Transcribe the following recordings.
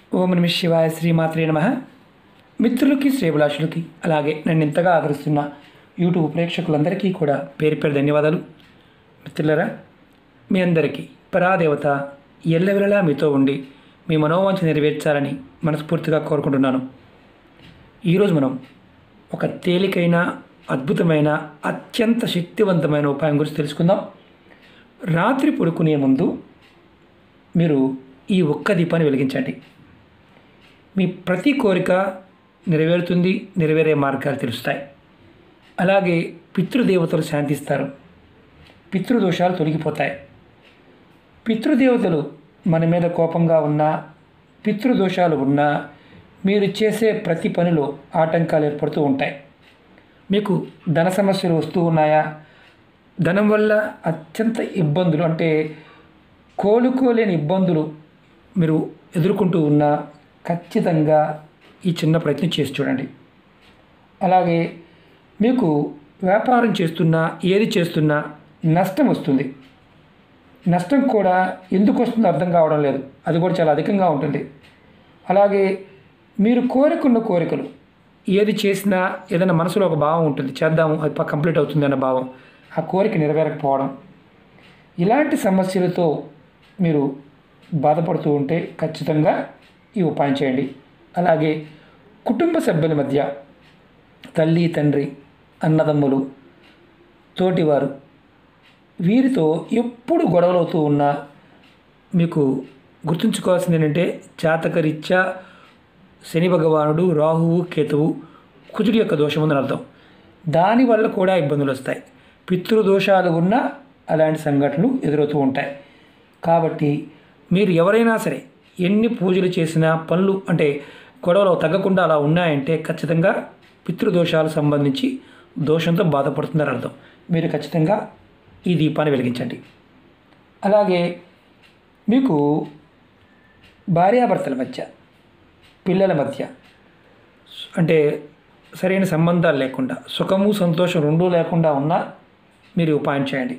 ఓం నమ శివాయ శ్రీమాత్రే నమ మిత్రులకి శ్రేభిలాషులకి అలాగే నన్ను ఇంతగా ఆదరిస్తున్న యూట్యూబ్ ప్రేక్షకులందరికీ కూడా పేరు పేరు ధన్యవాదాలు మిత్రులరా మీ అందరికీ పరాదేవత ఎల్లవెల్లలా మీతో ఉండి మీ మనోవాంఛ నెరవేర్చాలని మనస్ఫూర్తిగా కోరుకుంటున్నాను ఈరోజు మనం ఒక తేలికైన అద్భుతమైన అత్యంత శక్తివంతమైన ఉపాయం గురించి తెలుసుకుందాం రాత్రి పడుకునే ముందు మీరు ఈ ఒక్క దీపాన్ని వెలిగించండి మీ ప్రతి కోరిక నెరవేరుతుంది నెరవేరే మార్గాలు తెలుస్తాయి అలాగే పితృదేవతలు శాంతిస్తారు పితృదోషాలు తొలగిపోతాయి పితృదేవతలు మన మీద కోపంగా ఉన్నా పితృదోషాలు ఉన్నా మీరు చేసే ప్రతి పనిలో ఆటంకాలు ఏర్పడుతూ ఉంటాయి మీకు ధన సమస్యలు వస్తూ ఉన్నాయా ధనం వల్ల అత్యంత ఇబ్బందులు అంటే కోలుకోలేని ఇబ్బందులు మీరు ఎదుర్కొంటూ ఉన్నా ఖచ్చితంగా ఈ చిన్న ప్రయత్నం చేసి చూడండి అలాగే మీకు వ్యాపారం చేస్తున్నా ఏది చేస్తున్నా నష్టం వస్తుంది నష్టం కూడా ఎందుకు వస్తుందో అర్థం కావడం లేదు అది కూడా చాలా అధికంగా ఉంటుంది అలాగే మీరు కోరుకున్న కోరికలు ఏది చేసినా ఏదైనా మనసులో ఒక భావం ఉంటుంది చేద్దాము అది ప- కంప్లీట్ అవుతుంది అన్న భావం ఆ కోరిక నెరవేరకపోవడం ఇలాంటి సమస్యలతో మీరు బాధపడుతూ ఉంటే ఖచ్చితంగా ఈ ఉపాయం చేయండి అలాగే కుటుంబ సభ్యుల మధ్య తల్లి తండ్రి అన్నదమ్ములు తోటివారు వీరితో ఎప్పుడు గొడవలు అవుతూ ఉన్నా మీకు గుర్తుంచుకోవాల్సింది ఏంటంటే జాతకరీత్యా శని భగవానుడు రాహువు కేతువు కుజుడి యొక్క దోషం ఉందని అర్థం దానివల్ల కూడా ఇబ్బందులు వస్తాయి పితృదోషాలు ఉన్న అలాంటి సంఘటనలు ఎదురవుతూ ఉంటాయి కాబట్టి మీరు ఎవరైనా సరే ఎన్ని పూజలు చేసినా పనులు అంటే గొడవలు తగ్గకుండా అలా ఉన్నాయంటే ఖచ్చితంగా పితృదోషాలకు సంబంధించి దోషంతో బాధపడుతుందని అర్థం మీరు ఖచ్చితంగా ఈ దీపాన్ని వెలిగించండి అలాగే మీకు భార్యాభర్తల మధ్య పిల్లల మధ్య అంటే సరైన సంబంధాలు లేకుండా సుఖము సంతోషం రెండూ లేకుండా ఉన్నా మీరు ఈ ఉపాయం చేయండి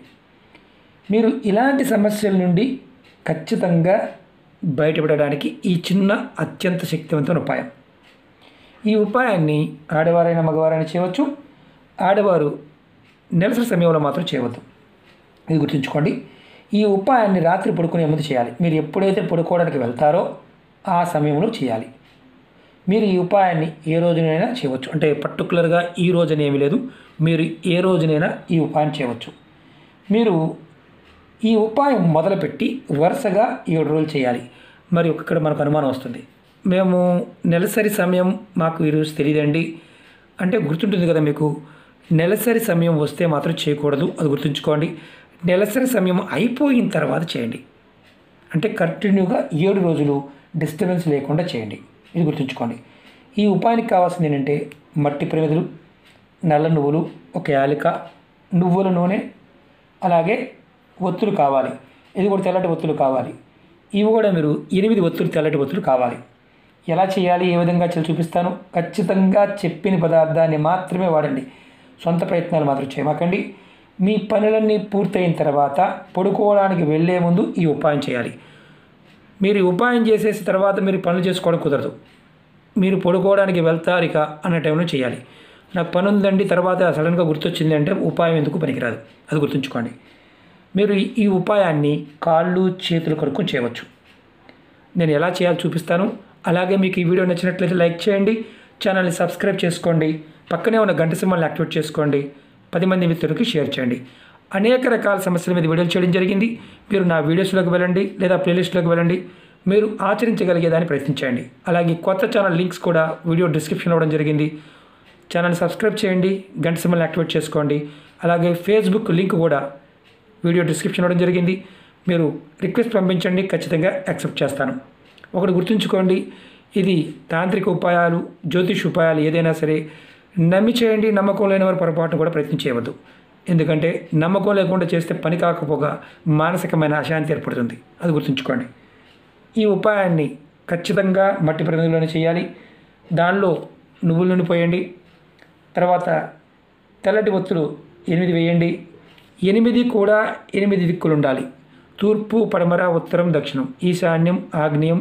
మీరు ఇలాంటి సమస్యల నుండి ఖచ్చితంగా బయటపడడానికి ఈ చిన్న అత్యంత శక్తివంతమైన ఉపాయం ఈ ఉపాయాన్ని ఆడవారైనా మగవారైనా చేయవచ్చు ఆడవారు నెలసరి సమయంలో మాత్రం చేయవద్దు ఇది గుర్తుంచుకోండి ఈ ఉపాయాన్ని రాత్రి పడుకునే ముందు చేయాలి మీరు ఎప్పుడైతే పడుకోవడానికి వెళ్తారో ఆ సమయంలో చేయాలి మీరు ఈ ఉపాయాన్ని ఏ రోజునైనా చేయవచ్చు అంటే పర్టికులర్గా ఈ రోజున ఏమీ లేదు మీరు ఏ రోజునైనా ఈ ఉపాయం చేయవచ్చు మీరు ఈ ఉపాయం మొదలుపెట్టి వరుసగా ఏడు రోజులు చేయాలి మరి ఇక్కడ మనకు అనుమానం వస్తుంది మేము నెలసరి సమయం మాకు ఈరోజు తెలియదండి అంటే గుర్తుంటుంది కదా మీకు నెలసరి సమయం వస్తే మాత్రం చేయకూడదు అది గుర్తుంచుకోండి నెలసరి సమయం అయిపోయిన తర్వాత చేయండి అంటే కంటిన్యూగా ఏడు రోజులు డిస్టర్బెన్స్ లేకుండా చేయండి ఇది గుర్తుంచుకోండి ఈ ఉపాయానికి కావాల్సింది ఏంటంటే మట్టి ప్రమిదలు నల్ల నువ్వులు ఒక యాలిక నువ్వుల నూనె అలాగే ఒత్తులు కావాలి ఇది కూడా తెల్లటి ఒత్తులు కావాలి ఇవి కూడా మీరు ఎనిమిది ఒత్తులు తెల్లటి ఒత్తులు కావాలి ఎలా చేయాలి ఏ విధంగా చేయాలి చూపిస్తాను ఖచ్చితంగా చెప్పిన పదార్థాన్ని మాత్రమే వాడండి సొంత ప్రయత్నాలు మాత్రం చేయమాకండి మీ పనులన్నీ పూర్తయిన తర్వాత పడుకోవడానికి వెళ్ళే ముందు ఈ ఉపాయం చేయాలి మీరు ఈ ఉపాయం చేసేసిన తర్వాత మీరు పనులు చేసుకోవడం కుదరదు మీరు పడుకోవడానికి వెళ్తారు ఇక అన్న టైంలో చేయాలి నాకు పని ఉందండి తర్వాత సడన్గా గుర్తొచ్చింది అంటే ఉపాయం ఎందుకు పనికిరాదు అది గుర్తుంచుకోండి మీరు ఈ- ఈ ఉపాయాన్ని కాళ్ళు చేతులు కడుక్కొని చేయవచ్చు నేను ఎలా చేయాలో చూపిస్తాను అలాగే మీకు ఈ వీడియో నచ్చినట్లయితే లైక్ చేయండి ఛానల్ని సబ్స్క్రైబ్ చేసుకోండి పక్కనే ఉన్న గంట సింబల్ని యాక్టివేట్ చేసుకోండి పది మంది మిత్రులకి షేర్ చేయండి అనేక రకాల సమస్యల మీద వీడియోలు చేయడం జరిగింది మీరు నా వీడియోస్లోకి వెళ్ళండి లేదా ప్లేలిస్ట్లోకి వెళ్ళండి మీరు ఆచరించగలిగేదాన్ని ప్రయత్నించండి అలాగే కొత్త ఛానల్ లింక్స్ కూడా వీడియో డిస్క్రిప్షన్లో ఇవ్వడం జరిగింది ఛానల్ సబ్స్క్రైబ్ చేయండి గంట సింబల్ని యాక్టివేట్ చేసుకోండి అలాగే ఫేస్బుక్ లింక్ కూడా వీడియో డిస్క్రిప్షన్ ఇవ్వడం జరిగింది మీరు రిక్వెస్ట్ పంపించండి ఖచ్చితంగా యాక్సెప్ట్ చేస్తాను ఒకటి గుర్తుంచుకోండి ఇది తాంత్రిక ఉపాయాలు జ్యోతిష్ ఉపాయాలు ఏదైనా సరే నమ్మి చేయండి నమ్మకం లేని వారు పొరపాటును కూడా ప్రయత్నం చేయవద్దు ఎందుకంటే నమ్మకం లేకుండా చేస్తే పని కాకపోగా మానసికమైన అశాంతి ఏర్పడుతుంది అది గుర్తుంచుకోండి ఈ ఉపాయాన్ని ఖచ్చితంగా మట్టి ప్రమిదలోనే చేయాలి దానిలో నువ్వుల నూనె పోయండి తర్వాత తెల్లటి ఒత్తులు ఎనిమిది వేయండి ఎనిమిది కూడా ఎనిమిది దిక్కులు ఉండాలి తూర్పు పడమర ఉత్తరం దక్షిణం ఈశాన్యం ఆగ్నేయం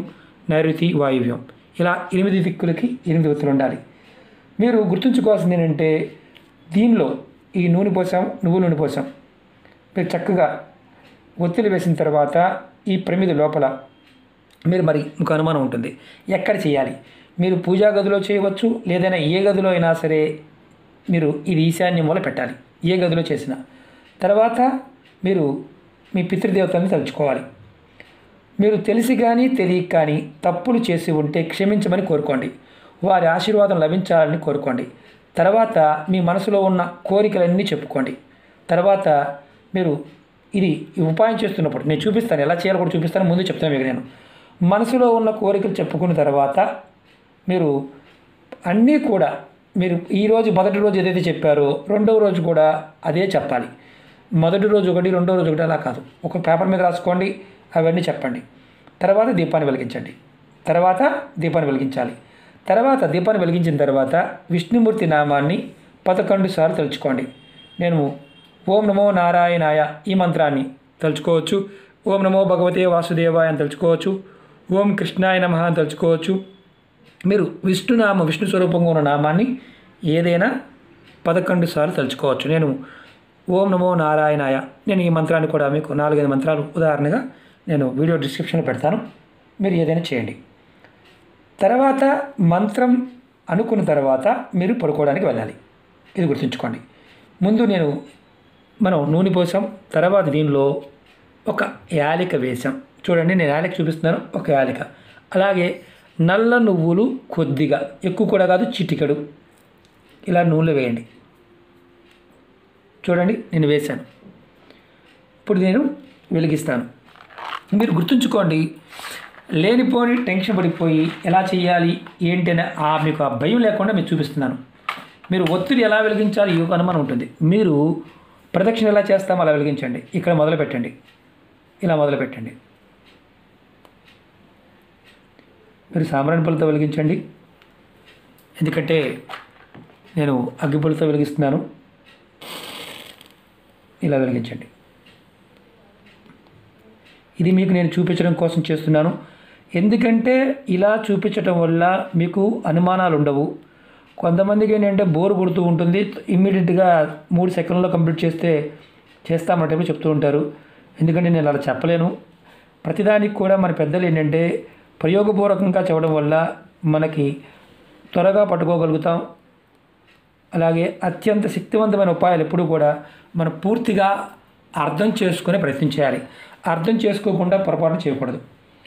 నైరుతి వాయువ్యం ఇలా ఎనిమిది దిక్కులకి ఎనిమిది ఒత్తులు ఉండాలి మీరు గుర్తుంచుకోవాల్సింది ఏంటంటే దీనిలో ఈ నూనె పోసాం నువ్వు నూనె పోసాం మీరు చక్కగా ఒత్తిడి వేసిన తర్వాత ఈ ప్రమిది లోపల మీరు మరి మీకు అనుమానం ఉంటుంది ఎక్కడ చేయాలి మీరు పూజా గదిలో చేయవచ్చు లేదైనా ఏ గదిలో అయినా సరే మీరు ఇది ఈశాన్యం మూల పెట్టాలి ఏ గదిలో చేసినా తర్వాత మీరు మీ పితృదేవతలను తలుచుకోవాలి మీరు తెలిసి కానీ తెలియక కానీ తప్పులు చేసి ఉంటే క్షమించమని కోరుకోండి వారి ఆశీర్వాదం లభించాలని కోరుకోండి తర్వాత మీ మనసులో ఉన్న కోరికలన్నీ చెప్పుకోండి తర్వాత మీరు ఇది ఈ ఉపాయం చేస్తున్నప్పుడు నేను చూపిస్తాను ఎలా చేయాలో కూడా చూపిస్తాను ముందు చెప్తాను మీకు నేను మనసులో ఉన్న కోరికలు చెప్పుకున్న తర్వాత మీరు అన్నీ కూడా మీరు ఈరోజు మొదటి రోజు ఏదైతే చెప్పారో రెండవ రోజు కూడా అదే చెప్పాలి మొదటి రోజు ఒకటి రెండో రోజు ఒకటి అలా కాదు ఒక పేపర్ మీద రాసుకోండి అవన్నీ చెప్పండి తర్వాత దీపాన్ని వెలిగించండి తర్వాత దీపాన్ని వెలిగించాలి తర్వాత దీపాన్ని వెలిగించిన తర్వాత విష్ణుమూర్తి నామాన్ని పదకొండు సార్లు తలుచుకోండి నేను ఓం నమో నారాయణాయ ఈ మంత్రాన్ని తలుచుకోవచ్చు ఓం నమో భగవతే వాసుదేవాయ అని తలుచుకోవచ్చు ఓం కృష్ణాయ నమ అని తలుచుకోవచ్చు మీరు విష్ణునామ విష్ణు స్వరూపంగా ఉన్న నామాన్ని ఏదైనా పదకొండు సార్లు తలుచుకోవచ్చు నేను ఓం నమో నారాయణాయ నేను ఈ మంత్రాన్ని కూడా మీకు నాలుగైదు మంత్రాలు ఉదాహరణగా నేను వీడియో డిస్క్రిప్షన్లో పెడతాను మీరు ఏదైనా చేయండి తర్వాత మంత్రం అనుకున్న తర్వాత మీరు పడుకోవడానికి వెళ్ళాలి ఇది గుర్తుంచుకోండి ముందు నేను మనం నూనె పోసాం తర్వాత దీనిలో ఒక యాలిక వేసాం చూడండి నేను యాలిక చూపిస్తున్నాను ఒక యాలిక అలాగే నల్ల నువ్వులు కొద్దిగా ఎక్కువ కూడా కాదు చిటికెడు ఇలా నూనెలో వేయండి చూడండి నేను వేశాను ఇప్పుడు నేను వెలిగిస్తాను మీరు గుర్తుంచుకోండి లేనిపోని టెన్షన్ పడిపోయి ఎలా చేయాలి ఏంటి అని ఆ మీకు ఆ భయం లేకుండా మీకు చూపిస్తున్నాను మీరు ఒత్తిడి ఎలా వెలిగించాలి ఈ ఒక అనుమానం ఉంటుంది మీరు ప్రదక్షిణ ఎలా చేస్తామో అలా వెలిగించండి ఇక్కడ మొదలు పెట్టండి ఇలా మొదలు పెట్టండి మీరు సాంబ్రాణి పుల్లతో వెలిగించండి ఎందుకంటే నేను అగ్గిపుల్లతో వెలిగిస్తున్నాను ఇలా వెలిగించండి ఇది మీకు నేను చూపించడం కోసం చేస్తున్నాను ఎందుకంటే ఇలా చూపించటం వల్ల మీకు అనుమానాలు ఉండవు కొంతమందికి ఏంటంటే బోర్ కొడుతూ ఉంటుంది ఇమ్మీడియట్గా మూడు సెకండ్లో కంప్లీట్ చేస్తే చేస్తామంటే చెప్తూ ఉంటారు ఎందుకంటే నేను అలా చెప్పలేను ప్రతిదానికి కూడా మన పెద్దలు ఏంటంటే ప్రయోగపూర్వకంగా చెప్పడం వల్ల మనకి త్వరగా పట్టుకోగలుగుతాం అలాగే అత్యంత శక్తివంతమైన ఉపాయాలు ఎప్పుడూ కూడా మనం పూర్తిగా అర్థం చేసుకునే ప్రయత్నం చేయాలి అర్థం చేసుకోకుండా పొరపాటు చేయకూడదు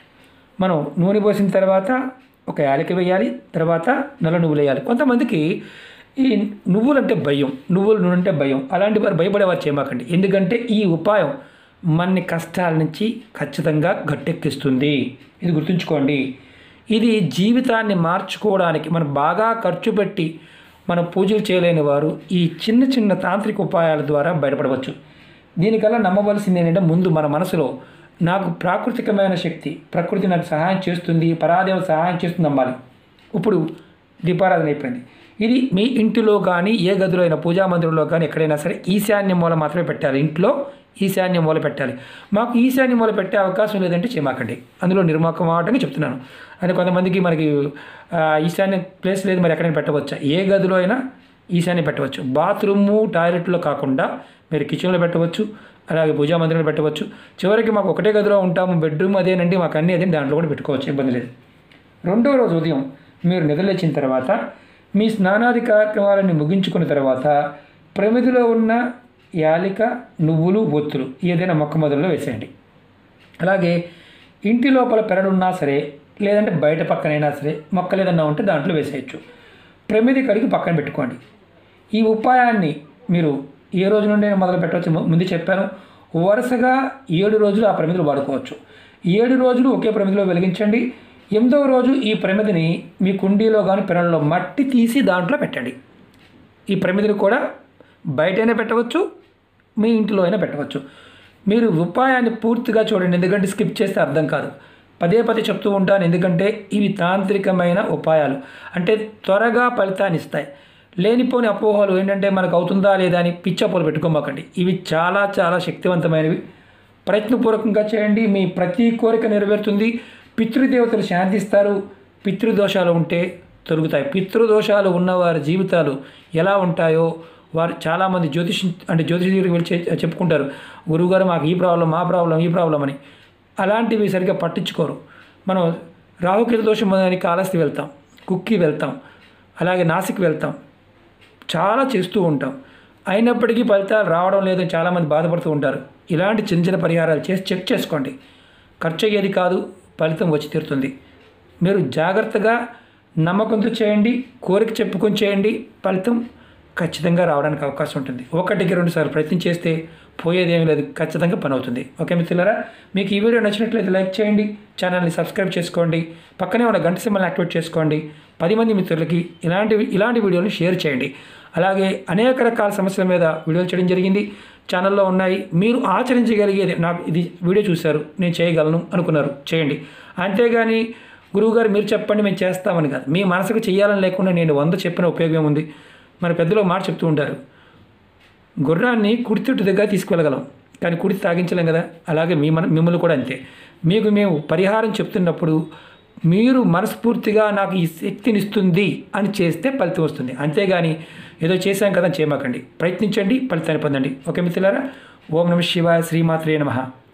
మనం నూనె పోసిన తర్వాత ఒక యాలకి వేయాలి తర్వాత నల్ల నువ్వులు వేయాలి కొంతమందికి ఈ నువ్వులు అంటే భయం నువ్వులు నూనె అంటే భయం అలాంటి వారు భయపడేవారు చేయమాకండి ఎందుకంటే ఈ ఉపాయం మన్ని కష్టాల నుంచి ఖచ్చితంగా గట్టెక్కిస్తుంది ఇది గుర్తుంచుకోండి ఇది జీవితాన్ని మార్చుకోవడానికి మనం బాగా ఖర్చు పెట్టి మనం పూజలు చేయలేని వారు ఈ చిన్న చిన్న తాంత్రిక ఉపాయాల ద్వారా బయటపడవచ్చు దీనికల్లా నమ్మవలసింది ఏంటంటే ముందు మన మనసులో నాకు ప్రాకృతికమైన శక్తి ప్రకృతి నాకు సహాయం చేస్తుంది పరాదేవ సహాయం చేస్తుంది నమ్మాలి ఇప్పుడు దీపారాధన అయిపోయింది ఇది మీ ఇంటిలో కానీ ఏ గదిలో అయినా పూజా మందిరంలో కానీ ఎక్కడైనా సరే ఈశాన్య మూల మాత్రమే పెట్టాలి ఇంట్లో ఈశాన్య మూల పెట్టాలి మాకు ఈశాన్య మూల పెట్టే అవకాశం లేదంటే చేయమాకండి అందులో నిర్మాకమాటంగా చెప్తున్నాను అంటే కొంతమందికి మనకి ఆ, ఈశాన్య ప్లేస్ లేదు మరి ఎక్కడైనా పెట్టవచ్చా ఏ గదిలో అయినా ఈశాన్య పెట్టవచ్చు బాత్రూము టాయిలెట్లో కాకుండా మీరు కిచెన్లో పెట్టవచ్చు అలాగే పూజా మందిరంలో పెట్టవచ్చు చివరికి మాకు ఒకటే గదిలో ఉంటాము బెడ్రూమ్ అదేనండి మాకు అన్నీ అదే దాంట్లో కూడా పెట్టుకోవచ్చు ఇబ్బంది లేదు రెండో రోజు ఉదయం మీరు నిద్రలేచిన తర్వాత మీ స్నానాది కార్యక్రమాలను ముగించుకున్న తర్వాత ప్రమిదిలో ఉన్న యాలిక నువ్వులు ఒత్తులు ఏదైనా మొక్క మొదల్లో వేసేయండి అలాగే ఇంటి లోపల పెరడున్నా సరే లేదంటే బయట పక్కనైనా సరే మొక్కలు ఏదన్నా ఉంటే దాంట్లో వేసేయచ్చు ప్రమిది కడిగి పక్కన పెట్టుకోండి ఈ ఉపాయాన్ని మీరు ఏ రోజు నుండి మొదలు పెట్టవచ్చు ము- ముందు చెప్పాను వరుసగా ఏడు రోజులు ఆ ప్రమిదిలో వాడుకోవచ్చు ఏడు రోజులు ఒకే ప్రమిదిలో వెలిగించండి ఎనిమిదవ రోజు ఈ ప్రమిదిని మీ కుండీలో కానీ పెరల్లో మట్టి తీసి దాంట్లో పెట్టండి ఈ ప్రమిదిని కూడా బయటైనా పెట్టవచ్చు మీ ఇంటిలో అయినా పెట్టవచ్చు మీరు ఉపాయాన్ని పూర్తిగా చూడండి ఎందుకంటే స్కిప్ చేస్తే అర్థం కాదు పదే పదే చెప్తూ ఉంటాను ఎందుకంటే ఇవి తాంత్రికమైన ఉపాయాలు అంటే త్వరగా ఫలితాన్ని ఇస్తాయి లేనిపోని అపోహలు ఏంటంటే మనకు అవుతుందా లేదా అని పిచ్చి అపోహలు పెట్టుకోమాకండి ఇవి చాలా చాలా శక్తివంతమైనవి ప్రయత్నపూర్వకంగా చేయండి మీ ప్రతి కోరిక నెరవేరుతుంది పితృదేవతలు శాంతిస్తారు పితృదోషాలు ఉంటే తొలుగుతాయి పితృదోషాలు ఉన్నవారి జీవితాలు ఎలా ఉంటాయో వారు చాలామంది జ్యోతిష్ అంటే జ్యోతిష దగ్గరికి వెళ్ళి చె- చెప్పుకుంటారు గురువుగారు మాకు ఈ ప్రాబ్లం మా ప్రాబ్లం ఈ ప్రాబ్లం అని అలాంటివి సరిగ్గా పట్టించుకోరు మనం రాహుకేతు దోషం అని కాళహస్తి వెళ్తాం కుక్కి వెళ్తాం అలాగే నాసిక్ వెళ్తాం చాలా చేస్తూ ఉంటాం అయినప్పటికీ ఫలితాలు రావడం లేదని చాలామంది బాధపడుతూ ఉంటారు ఇలాంటి చిన్న చిన్న పరిహారాలు చేసి చెక్ చేసుకోండి ఖర్చు అయ్యేది కాదు ఫలితం వచ్చి తీరుతుంది మీరు జాగ్రత్తగా నమ్మకంతో చేయండి కోరిక చెప్పుకొని చేయండి ఫలితం ఖచ్చితంగా రావడానికి అవకాశం ఉంటుంది ఒకటికి రెండు సార్లు ప్రయత్నం చేస్తే పోయేది ఏమీ లేదు ఖచ్చితంగా పని అవుతుంది ఓకే మిత్రులారా మీకు ఈ వీడియో నచ్చినట్లయితే లైక్ చేయండి ఛానల్ని సబ్స్క్రైబ్ చేసుకోండి పక్కనే ఉన్న గంట సింబల్ని యాక్టివేట్ చేసుకోండి పది మంది మిత్రులకి ఇలాంటి ఇలాంటి వీడియోలు షేర్ చేయండి అలాగే అనేక రకాల సమస్యల మీద వీడియోలు చేయడం జరిగింది ఛానల్లో ఉన్నాయి మీరు ఆచరించగలిగేది నాకు ఇది వీడియో చూశారు నేను చేయగలను అనుకున్నారు చేయండి అంతేగాని గురువుగారు మీరు చెప్పండి మేము చేస్తామని కాదు మీ మనసుకు చేయాలని లేకుండా నేను వంద చెప్పిన ఉపయోగం ఉంది మన పెద్దలు ఒక మాట చెప్తూ ఉంటారు గుర్రాన్ని కుడితిట్టు దగ్గర తీసుకువెళ్ళగలం కానీ కుడి తాగించలేం కదా అలాగే మీ మన మిమ్మల్ని కూడా అంతే మీకు మేము పరిహారం చెప్తున్నప్పుడు మీరు మనస్ఫూర్తిగా నాకు ఈ శక్తినిస్తుంది అని చేస్తే ఫలితం వస్తుంది అంతేగాని ఏదో చేశాం కదా అని చేయమాకండి ప్రయత్నించండి ఫలితాన్ని పొందండి ఓకే మిత్రులారా ఓం నమ శివాయ శ్రీమాత్రే నమః